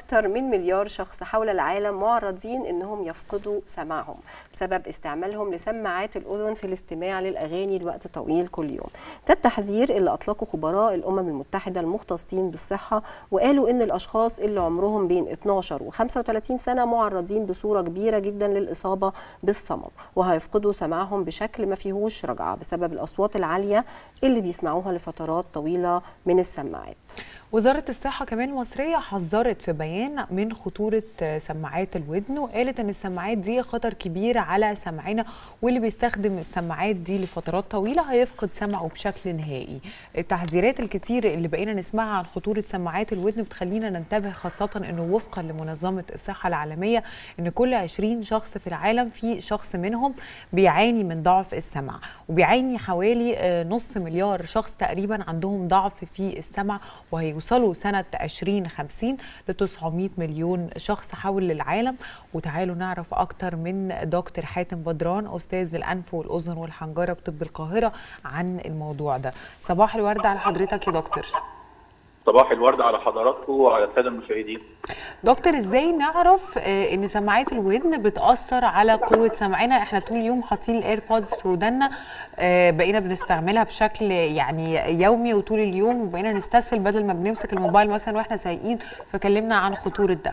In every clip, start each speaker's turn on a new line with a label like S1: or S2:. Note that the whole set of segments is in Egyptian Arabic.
S1: أكثر من مليار شخص حول العالم معرضين أنهم يفقدوا سمعهم بسبب استعمالهم لسماعات الأذن في الاستماع للأغاني لوقت طويل كل يوم ده التحذير اللي أطلقه خبراء الأمم المتحدة المختصين بالصحة وقالوا أن الأشخاص اللي عمرهم بين 12 و 35 سنة معرضين بصورة كبيرة جدا للإصابة بالصمم وهيفقدوا سمعهم بشكل ما فيهوش رجعة بسبب الأصوات العالية اللي بيسمعوها لفترات طويلة من السماعات
S2: وزارة الصحة كمان المصرية حذرت في بيان من خطورة سماعات الودن وقالت ان السماعات دي خطر كبير على سمعنا واللي بيستخدم السماعات دي لفترات طويلة هيفقد سمعه بشكل نهائي التحذيرات الكتير اللي بقينا نسمعها عن خطورة سماعات الودن بتخلينا ننتبه خاصة انه وفقا لمنظمة الصحة العالمية ان كل 20 شخص في العالم في شخص منهم بيعاني من ضعف السمع وبيعاني حوالي نص مليار شخص تقريبا عندهم ضعف في السمع وهي يوصلوا سنة 2050 ل 900 مليون شخص حول العالم وتعالوا نعرف أكتر من دكتور حاتم بدران أستاذ الأنف والأذن والحنجرة بطب القاهرة عن الموضوع ده صباح الورد على حضرتك يا دكتور
S3: صباح الورد على حضراتكم وعلى الساده المشاهدين.
S2: دكتور ازاي نعرف ان سماعات الودن بتاثر على قوه سمعنا احنا طول اليوم حاطين الايربودز في ودنا بقينا بنستعملها بشكل يعني يومي وطول اليوم وبقينا نستسهل بدل ما بنمسك الموبايل مثلا واحنا سايقين فكلمنا عن خطوره ده.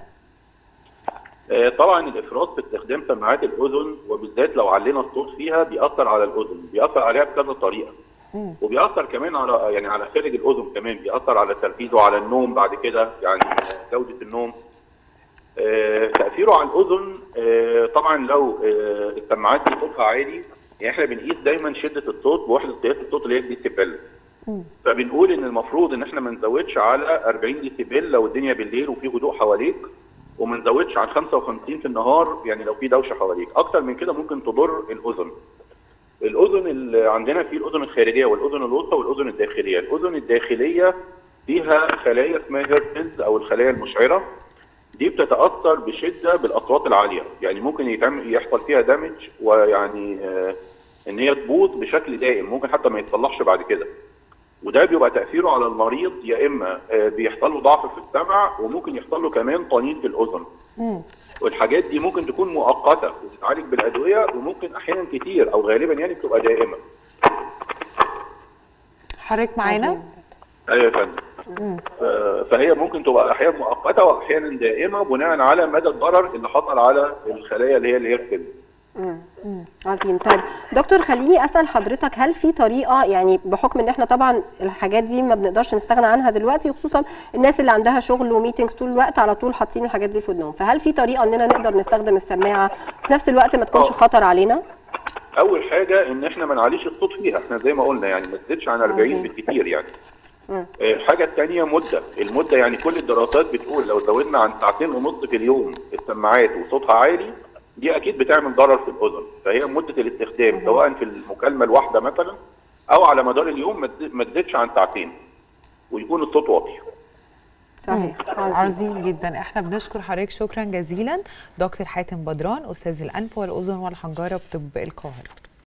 S3: طبعا الافراط في استخدام سماعات الاذن وبالذات لو علينا الصوت فيها بيأثر على الاذن، بيأثر عليها بكذا طريقه. وبيأثر كمان على يعني على خارج الأذن كمان بيأثر على التركيز وعلى النوم بعد كده يعني جودة النوم آه تأثيره على الأذن آه طبعا لو آه السماعات دي صوتها عالي يعني احنا بنقيس دايما شدة الصوت بوحدة قياس الصوت اللي هي الديسيبل فبنقول ان المفروض ان احنا ما نزودش على 40 ديسيبل لو الدنيا بالليل وفي هدوء حواليك وما نزودش عن 55 في النهار يعني لو في دوشه حواليك اكتر من كده ممكن تضر الاذن الاذن اللي عندنا في الاذن الخارجيه والاذن الوسطى والاذن الداخليه، الاذن الداخليه فيها خلايا اسمها هيرتز او الخلايا المشعره دي بتتاثر بشده بالاصوات العاليه، يعني ممكن يتعمل يحصل فيها دامج ويعني آه ان هي تبوظ بشكل دائم، ممكن حتى ما يتصلحش بعد كده. وده بيبقى تاثيره على المريض يا اما آه بيحصل له ضعف في السمع وممكن يحصل له كمان طنين في الاذن. والحاجات دي ممكن تكون مؤقته وتتعالج بالادويه وممكن احيانا كتير او غالبا يعني بتبقى دائمه.
S2: حضرتك معانا؟
S3: ايوه يا فندم. فهي ممكن تبقى احيانا مؤقته واحيانا دائمه بناء على مدى الضرر اللي حصل على الخلايا اللي هي اللي هي السن.
S1: امم عظيم طيب دكتور خليني اسال حضرتك هل في طريقه يعني بحكم ان احنا طبعا الحاجات دي ما بنقدرش نستغنى عنها دلوقتي خصوصا الناس اللي عندها شغل وميتنجز طول الوقت على طول حاطين الحاجات دي في ودنهم فهل في طريقه اننا نقدر نستخدم السماعه في نفس الوقت ما تكونش خطر علينا
S3: اول حاجه ان احنا ما نعليش الصوت فيها احنا زي ما قلنا يعني ما تزيدش عن 40 بالكثير يعني الحاجة الثانية مدة، المدة يعني كل الدراسات بتقول لو زودنا عن ساعتين ونص في اليوم السماعات وصوتها عالي دي اكيد بتعمل ضرر في الاذن فهي مده الاستخدام سواء في المكالمه الواحده مثلا او على مدار اليوم ما تزيدش عن ساعتين ويكون الصوت واطي
S2: صحيح عظيم جدا احنا بنشكر حضرتك شكرا جزيلا دكتور حاتم بدران استاذ الانف والاذن والحنجره بطب القاهره